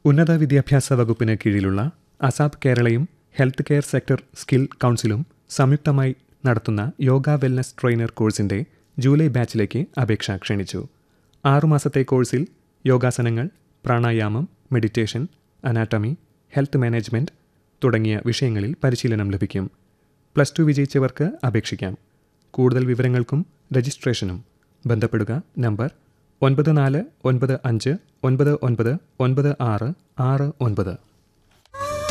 ഉന്നത വിദ്യാഭ്യാസ വകുപ്പിന് കീഴിലുള്ള അസാദ് കേരളയും ഹെൽത്ത് കെയർ സെക്ടർ സ്കിൽ കൗൺസിലും സംയുക്തമായി നടത്തുന്ന യോഗ വെൽനസ് ട്രെയിനർ കോഴ്സിന്റെ ജൂലൈ ബാച്ചിലേക്ക് അപേക്ഷ ക്ഷണിച്ചു ആറുമാസത്തെ കോഴ്സിൽ യോഗാസനങ്ങൾ പ്രാണായാമം മെഡിറ്റേഷൻ അനാട്ടമി ഹെൽത്ത് മാനേജ്മെന്റ് തുടങ്ങിയ വിഷയങ്ങളിൽ പരിശീലനം ലഭിക്കും പ്ലസ് ടു വിജയിച്ചവർക്ക് അപേക്ഷിക്കാം കൂടുതൽ വിവരങ്ങൾക്കും രജിസ്ട്രേഷനും ബന്ധപ്പെടുക നമ്പർ ഒൻപത് നാല് ഒൻപത് അഞ്ച് ഒൻപത് ഒൻപത് ഒൻപത് ആറ് ആറ് ഒൻപത്